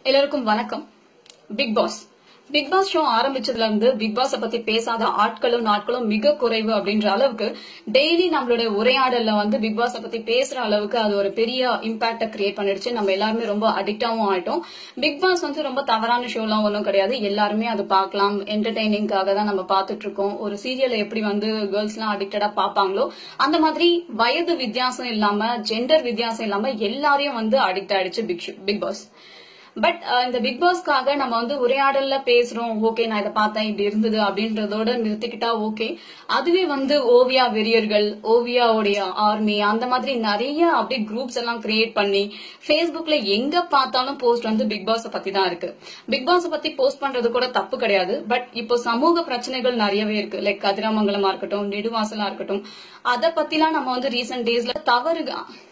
எல்லாருக்கும் வணக்கம் Bigg Boss Bigg Boss show ஆரம்பிச்சதுல இருந்து பிக் பாஸ பத்தி பேசாத ஆட்களும் நாட்களும் மிக குறைவு அப்படின்ற அளவுக்கு டெய்லி நம்மளுடைய உரையாடல்ல வந்து பிக் பாஸ பத்தி பேசுற அளவுக்கு அது ஒரு பெரிய இம்பாக்ட கிரியேட் பண்ணிடுச்சு நம்ம எல்லாருமே ரொம்ப அடிக்டாவும் ஆயிட்டோம் பிக் பாஸ் வந்து ரொம்ப தவறான ஷோலாம் ஒன்றும் கிடையாது எல்லாருமே அது பார்க்கலாம் என்டர்டைனிங்காக தான் நம்ம பார்த்துட்டு இருக்கோம் ஒரு சீரியல் எப்படி வந்து கேர்ள்ஸ் எல்லாம் அடிக்டடா பார்ப்பாங்களோ அந்த மாதிரி வயது வித்தியாசம் இல்லாம ஜெண்டர் வித்தியாசம் இல்லாம எல்லாரையும் வந்து அடிக்ட் ஆயிடுச்சு பிக் பிக் பாஸ் பட் இந்த பிக் பாஸ்க்காக நம்ம வந்து உரையாடல்ல பேசுறோம் ஓகே நான் இதை பார்த்தேன் இப்படி இருந்தது அப்படின்றதோட நிறுத்திக்கிட்டா ஓகே அதுவே வந்து ஓவியா வெறியர்கள் ஓவியாவுடைய ஆர்மி அந்த மாதிரி நிறைய அப்படியே குரூப்ஸ் எல்லாம் கிரியேட் பண்ணி ஃபேஸ்புக்ல எங்க பார்த்தாலும் போஸ்ட் வந்து பிக் பாஸ பத்தி தான் இருக்கு பிக் பாஸ பத்தி போஸ்ட் பண்றது கூட தப்பு கிடையாது பட் இப்போ சமூக பிரச்சனைகள் நிறையவே இருக்கு லைக் கதிராமங்கலமா இருக்கட்டும் நெடுவாசலா இருக்கட்டும் அதை பத்திலாம் நம்ம வந்து ரீசெண்ட் டேஸ்ல தவறு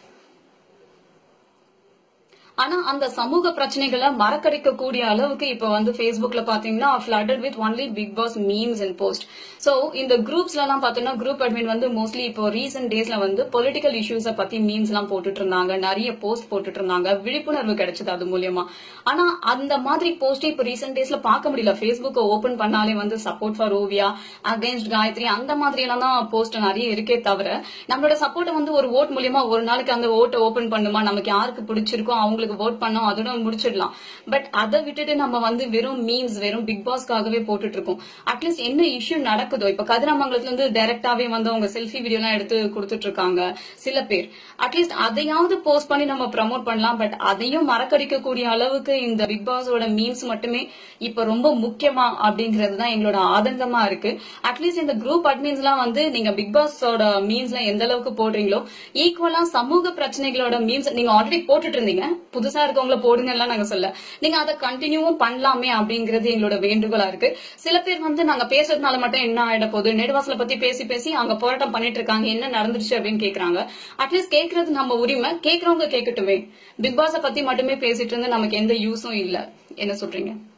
ஆனா அந்த சமூக பிரச்சனைகளை மறக்கடிக்க கூடிய அளவுக்கு இப்ப வந்து Facebookல பாத்தீங்கன்னா flooded with only Bigg Boss memes and post so இந்த குரூப்ஸ்ல எல்லாம் பாத்தீங்கன்னா குரூப் அட்மின் வந்து மோஸ்ட்லி இப்போ ரீசெண்ட் டேஸ்ல வந்து பொலிட்டிக்கல் இஷ்யூஸ பத்தி மீம்ஸ் எல்லாம் போட்டுட்டு இருந்தாங்க நிறைய போஸ்ட் போட்டுட்டு இருந்தாங்க விழிப்புணர்வு கிடைச்சது அது மூலியமா ஆனா அந்த மாதிரி போஸ்ட் இப்ப ரீசெண்ட் டேஸ்ல பார்க்க முடியல Facebook ஓபன் பண்ணாலே வந்து support for Oviya against Gayathri அந்த மாதிரி எல்லாம் தான் போஸ்ட் நிறைய இருக்கே தவிர நம்மளோட சப்போர்ட் வந்து ஒரு ஓட் மூலியமா ஒரு நாளைக்கு அந்த ஓட்டை ஓபன் பண்ணுமா நமக்கு யாருக்கு பிடிச்சிருக்கோ அவங்களுக்கு ஓட் பண்ணோம் அதோட முடிச்சிடலாம் பட் அதை விட்டுட்டு நம்ம வந்து வெறும் மீம்ஸ் வெறும் பிக் பாஸ்க்காகவே போட்டுட்டு இருக்கோம் அட்லீஸ்ட் என்ன இஷ்யூ நடக்குதோ இப்ப கதிராமங்கலத்துல இருந்து டைரக்டாவே வந்து அவங்க செல்ஃபி வீடியோ எல்லாம் எடுத்து கொடுத்துட்டு இருக்காங்க சில பேர் அட்லீஸ்ட் அதையாவது போஸ்ட் பண்ணி நம்ம ப்ரமோட் பண்ணலாம் பட் அதையும் மறக்கடிக்க கூடிய அளவுக்கு இந்த பிக் பாஸோட மீம்ஸ் மட்டுமே இப்ப ரொம்ப முக்கியமா அப்படிங்கிறது தான் எங்களோட ஆதங்கமா இருக்கு அட்லீஸ்ட் இந்த குரூப் அட்மின்ஸ் எல்லாம் வந்து நீங்க பிக் பாஸோட மீம்ஸ்ல எந்த அளவுக்கு போடுறீங்களோ ஈக்குவலா சமூக பிரச்சனைகளோட மீம்ஸ் நீங்க ஆல்ரெடி போட்டுட்டு இருந்தீங்க புதுசா இருக்கவங்கள போடுங்கலாம் நாங்க சொல்ல நீங்க அதை கண்டினியூவும் பண்ணலாமே அப்படிங்கிறது எங்களோட வேண்டுகோளா இருக்கு சில பேர் வந்து நாங்க பேசுறதுனால மட்டும் என்ன ஆயிட போகுது நெடுவாசல பத்தி பேசி பேசி அங்க போராட்டம் பண்ணிட்டு இருக்காங்க என்ன நடந்துருச்சு அப்படின்னு கேக்குறாங்க அட்லீஸ்ட் கேக்குறது நம்ம உரிமை கேக்குறவங்க கேட்கட்டுமே பிக் பாஸ பத்தி மட்டுமே பேசிட்டு இருந்து நமக்கு எந்த யூஸும் இல்ல என்ன சொல்றீங்க